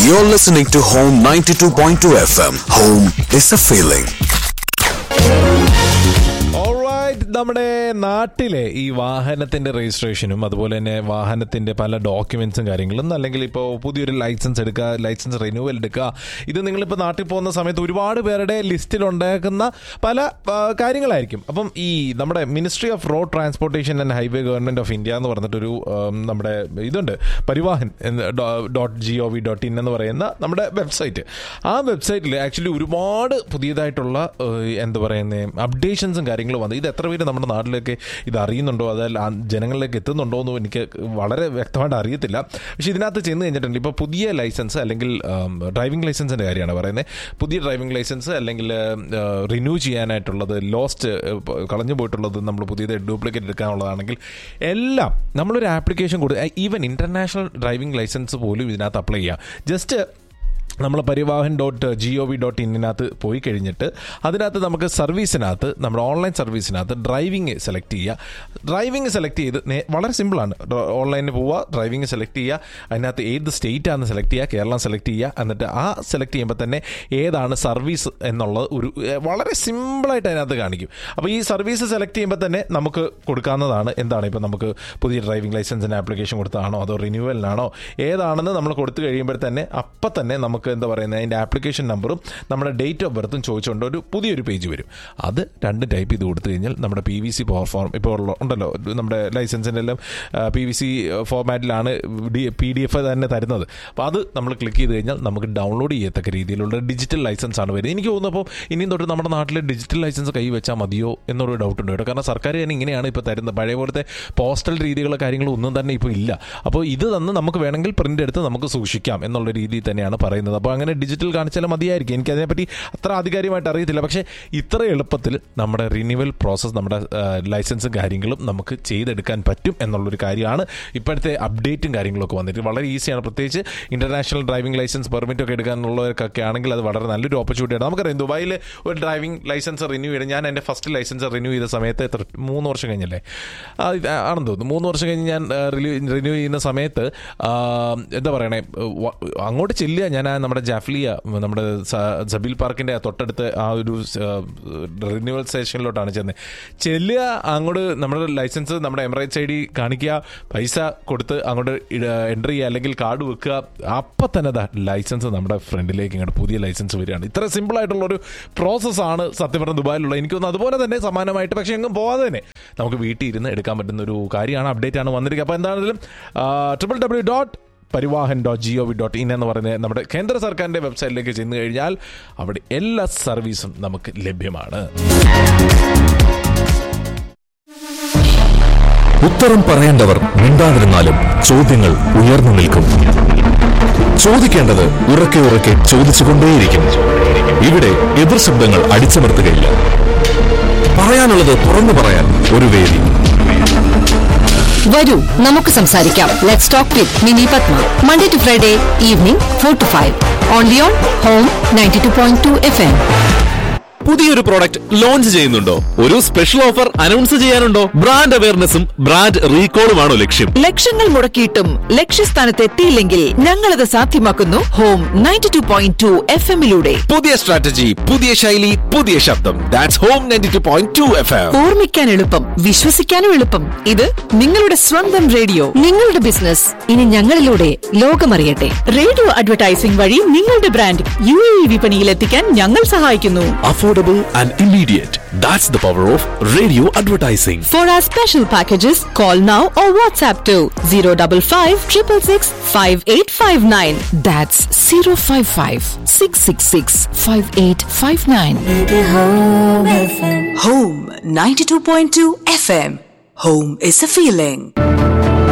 You're listening to Home 92.2 FM. Home is a feeling. Alright, നമ്മുടെ നാട്ടിലെ ഈ വാഹനത്തിന്റെ രജിസ്ട്രേഷനും അതുപോലെ തന്നെ വാഹനത്തിന്റെ പല ഡോക്യുമെന്റ്സും കാര്യങ്ങളും അല്ലെങ്കിൽ ഇപ്പോൾ പുതിയൊരു ലൈസൻസ് എടുക്കുക ലൈസൻസ് റിന്യൂവൽ എടുക്കുക ഇത് നിങ്ങളിപ്പോൾ നാട്ടിൽ പോകുന്ന സമയത്ത് ഒരുപാട് പേരുടെ ലിസ്റ്റിൽ ഉണ്ടാക്കുന്ന പല ആ, കാര്യങ്ങളായിരിക്കും അപ്പം ഈ നമ്മുടെ ministry of road transportation and highway government of India എന്ന് പറഞ്ഞിട്ടൊരു ആം, നമ്മുടെ ഇതുണ്ട് Parivahan dot G O V dot in എന്ന് പറയുന്ന നമ്മുടെ വെബ്സൈറ്റ് ആ വെബ്സൈറ്റിൽ ആക്ച്വലി ഒരുപാട് പുതിയതായിട്ടുള്ള ഏഹ്, എന്താ പറയുന്നത് അപ്ഡേഷൻസും കാര്യങ്ങളും വന്നു ഇത് എത്ര പേര് നമ്മുടെ നാട്ടിലേക്ക് ഇത് അറിയുന്നുണ്ടോ അതല്ല ആ ജനങ്ങളിലേക്ക് എത്തുന്നുണ്ടോ എന്നും എനിക്ക് വളരെ വ്യക്തമായിട്ട് അറിയത്തില്ല പക്ഷേ ഇതിനകത്ത് ചെന്ന് കഴിഞ്ഞിട്ടുണ്ട് ഇപ്പോൾ പുതിയ ലൈസൻസ് അല്ലെങ്കിൽ ഡ്രൈവിംഗ് ലൈസൻസിൻ്റെ കാര്യമാണ് പറയുന്നത് പുതിയ ഡ്രൈവിംഗ് ലൈസൻസ് അല്ലെങ്കിൽ റിന്യൂ ചെയ്യാനായിട്ടുള്ളത് ലോസ്റ്റ് കളഞ്ഞു പോയിട്ടുള്ളത് നമ്മൾ പുതിയത് ഡ്യൂപ്ലിക്കേറ്റ് എടുക്കാനുള്ളതാണെങ്കിൽ എല്ലാം നമ്മളൊരു ആപ്ലിക്കേഷൻ കൊടുത്ത് ഈവൻ ഇൻ്റർനാഷണൽ ഡ്രൈവിംഗ് ലൈസൻസ് പോലും ഇതിനകത്ത് അപ്ലൈ ചെയ്യാം ജസ്റ്റ് നമ്മൾ Parivahan dot G O V dot ഇന്നിനകത്ത് പോയി കഴിഞ്ഞിട്ട് അതിനകത്ത് നമുക്ക് സർവീസിനകത്ത് നമ്മുടെ ഓൺലൈൻ സർവീസിനകത്ത് ഡ്രൈവിംഗ് സെലക്ട് ചെയ്യുക ഡ്രൈവിംഗ് സെലക്ട് ചെയ്ത് നേ- വളരെ സിമ്പിളാണ് ഓൺലൈനിൽ പോവുക ഡ്രൈവിംഗ് സെലക്ട് ചെയ്യുക അതിനകത്ത് ഏത് സ്റ്റേറ്റ് ആണെന്ന് സെലക്ട് ചെയ്യുക കേരളം സെലക്ട് ചെയ്യുക എന്നിട്ട് ആ സെലക്ട് ചെയ്യുമ്പോൾ തന്നെ ഏതാണ് സർവീസ് എന്നുള്ളത് ഒരു ഏഹ്, വളരെ സിമ്പിളായിട്ട് അതിനകത്ത് കാണിക്കും അപ്പോൾ ഈ സർവീസ് സെലക്ട് ചെയ്യുമ്പോൾ തന്നെ നമുക്ക് കൊടുക്കാവുന്നതാണ് എന്താണ് ഇപ്പോൾ നമുക്ക് പുതിയ ഡ്രൈവിംഗ് ലൈസൻസിന് ആപ്ലിക്കേഷൻ കൊടുത്താണോ അതോ റിന്യൂവലിനാണോ ഏതാണെന്ന് നമ്മൾ കൊടുത്തു കഴിയുമ്പോൾ തന്നെ അപ്പം തന്നെ നമുക്ക് എന്താ പറയുന്നത് അതിൻ്റെ ആപ്ലിക്കേഷൻ നമ്പറും നമ്മുടെ ഡേറ്റ് ഓഫ് ബർത്തും ചോദിച്ചുകൊണ്ട് ഒരു പുതിയൊരു പേജ് വരും അത് രണ്ട് ടൈപ്പ് ചെയ്ത് കൊടുത്തു കഴിഞ്ഞാൽ നമ്മുടെ പി വി സി ഫോർം ഇപ്പോൾ ഉള്ള ഉണ്ടല്ലോ നമ്മുടെ ലൈസൻസിൻ്റെ എല്ലാം പി വി സി ഫോർമാറ്റിലാണ് ഡി പി ഡി എഫ് തന്നെ തരുന്നത് അപ്പോൾ അത് നമ്മൾ ക്ലിക്ക് ചെയ്ത് കഴിഞ്ഞാൽ നമുക്ക് ഡൗൺലോഡ് ചെയ്യത്തക്ക രീതിയിലുള്ള ഡിജിറ്റൽ ലൈസൻസ് ആണ് വരുന്നത് എനിക്ക് തോന്നുന്നു അപ്പോൾ ഇനിയും തൊട്ട് നമ്മുടെ നാട്ടിൽ ഡിജിറ്റൽ ലൈസൻസ് കൈ വെച്ചാൽ മതിയോ എന്നൊരു ഡൗട്ട് ഉണ്ട് കേട്ടോ കാരണം സർക്കാർ തന്നെ ഇങ്ങനെയാണ് ഇപ്പോൾ തരുന്നത് പഴയ പോലത്തെ പോസ്റ്റൽ രീതികളോ കാര്യങ്ങളോ ഒന്നും തന്നെ ഇപ്പോൾ ഇല്ല അപ്പോൾ ഇത് തന്ന് നമുക്ക് വേണമെങ്കിൽ പ്രിന്റ് എടുത്ത് നമുക്ക് സൂക്ഷിക്കാം എന്നുള്ള രീതിയിൽ തന്നെയാണ് പറയുന്നത് അപ്പോൾ അങ്ങനെ ഡിജിറ്റൽ കാണിച്ചാലും മതിയായിരിക്കും എനിക്ക് അതിനെപ്പറ്റി അത്ര ആധികാരികമായിട്ട് അറിയത്തില്ല പക്ഷേ ഇത്ര എളുപ്പത്തിൽ നമ്മുടെ റിന്യൂവൽ പ്രോസസ്സ് നമ്മുടെ ലൈസൻസും കാര്യങ്ങളും നമുക്ക് ചെയ്തെടുക്കാൻ പറ്റും എന്നുള്ളൊരു കാര്യമാണ് ഇപ്പോഴത്തെ അപ്ഡേറ്റും കാര്യങ്ങളൊക്കെ വന്നിട്ട് വളരെ ഈസിയാണ് പ്രത്യേകിച്ച് ഇന്റർനാഷണൽ ഡ്രൈവിംഗ് ലൈസൻസ് പെർമിറ്റ് ഒക്കെ എടുക്കാനുള്ളവർക്കൊക്കെ ആണെങ്കിൽ അത് വളരെ നല്ലൊരു ഓപ്പർച്യൂണിറ്റിയാണ് നമുക്കറിയാം ദുബായിൽ ഒരു ഡ്രൈവിംഗ് ലൈസൻസ് റിന്യൂ ചെയ്ത് ഞാൻ എൻ്റെ ഫസ്റ്റ് ലൈസൻസ് റിന്യൂ ചെയ്ത സമയത്ത് എത്ര മൂന്ന് വർഷം കഴിഞ്ഞല്ലേ ആ, ഇത് ആണെന്ന് തോന്നുന്നു മൂന്ന് വർഷം കഴിഞ്ഞ് ഞാൻ റിന്യൂ ചെയ്യുന്ന സമയത്ത് ആ, എന്താ പറയണേ വ- അങ്ങോട്ട് ചെല്ലുക ഞാൻ ആ നമ്മുടെ ജാഫ്ലിയ നമ്മുടെ സ- സബീൽ പാർക്കിന്റെ തൊട്ടടുത്ത് ആ ഒരു റിന്യൂവൽ സ്റ്റേഷനിലോട്ടാണ് ചെന്നത് ചെല്ലുക അങ്ങോട്ട് നമ്മുടെ ലൈസൻസ് നമ്മുടെ എമറേറ്റ്സ് ഐ ഡി കാണിക്കുക പൈസ കൊടുത്ത് അങ്ങോട്ട് എൻട്രി ചെയ്യുക അല്ലെങ്കിൽ കാർഡ് വെക്കുക അപ്പം തന്നെ ദാ ലൈസൻസ് നമ്മുടെ ഫ്രണ്ടിലേക്ക് ഇങ്ങോട്ട് പുതിയ ലൈസൻസ് വരികയാണ് ഇത്ര സിമ്പിൾ ആയിട്ടുള്ള ഒരു പ്രോസസ്സാണ് സത്യം പറഞ്ഞ ദുബായിലുള്ള എനിക്ക് തോന്നുന്നു അതുപോലെ തന്നെ സമാനമായിട്ട് പക്ഷേ എങ്ങും പോവാതെ തന്നെ നമുക്ക് വീട്ടിൽ ഇരുന്ന് എടുക്കാൻ പറ്റുന്ന ഒരു കാര്യമാണ് അപ്ഡേറ്റ് ആണ് വന്നിരിക്കുക അപ്പോൾ എന്താണെങ്കിലും triple W dot Parivahan dot G O V dot in എന്ന് പറയുന്ന നമ്മുടെ കേന്ദ്ര സർക്കാരിന്റെ വെബ്സൈറ്റിലേക്ക് ചെന്ന് കഴിഞ്ഞാൽ അവിടെ എല്ലാ സർവീസും നമുക്ക് ലഭ്യമാണ് ഉത്തരം പറയേണ്ടവർ മിണ്ടാതിരുന്നാലും ചോദ്യങ്ങൾ ഉയർന്നു നിൽക്കും ചോദിക്കേണ്ടത് ഉറക്കെ ഉറക്കെ ചോദിച്ചുകൊണ്ടേയിരിക്കും ഇവിടെ എതിർ ശബ്ദങ്ങൾ അടിച്ചമർത്തുകയില്ല പറയാനുള്ളത് തുറന്നു പറയാൻ ഒരു വേദി വരൂ നമുക്ക് സംസാരിക്കാം let's talk with Mini Padma Monday to Friday evening four to five only on home ninety two point two F M പുതിയൊരു പ്രോഡക്റ്റ് ലോഞ്ച് ചെയ്യുന്നുണ്ടോ ഒരു സ്പെഷ്യൽ ഓഫർ അനൗൺസ് ചെയ്യാനുണ്ടോ ബ്രാൻഡ് അവയർനെസ്സും ബ്രാൻഡ് റീകോളുമാണോ ലക്ഷ്യം ലക്ഷങ്ങൾ മുടക്കിയിട്ടും ലക്ഷ്യസ്ഥാനത്ത് എത്തിയില്ലെങ്കിൽ ഞങ്ങളത് സാധ്യമാക്കുന്നു home ninety two point two F എമ്മിലൂടെ പുതിയ സ്ട്രാറ്റജി പുതിയ ശൈലി പുതിയ ശബ്ദം that's home ninety two point two F M ഓർമ്മിക്കാൻ എളുപ്പം വിശ്വസിക്കാനും എളുപ്പം ഇത് നിങ്ങളുടെ സ്വന്തം റേഡിയോ നിങ്ങളുടെ ബിസിനസ് ഇനി ഞങ്ങളിലൂടെ ലോകമറിയട്ടെ റേഡിയോ അഡ്വർടൈസിംഗ് വഴി നിങ്ങളുടെ ബ്രാൻഡ് യു എ വിപണിയിൽ എത്തിക്കാൻ ഞങ്ങൾ സഹായിക്കുന്നു affordable and immediate. That's the power of radio advertising. For our special packages call now or WhatsApp two zero double five triple six five eight five nine that's zero five five six six six five eight five nine Home 92.2 FM. Home is a feeling.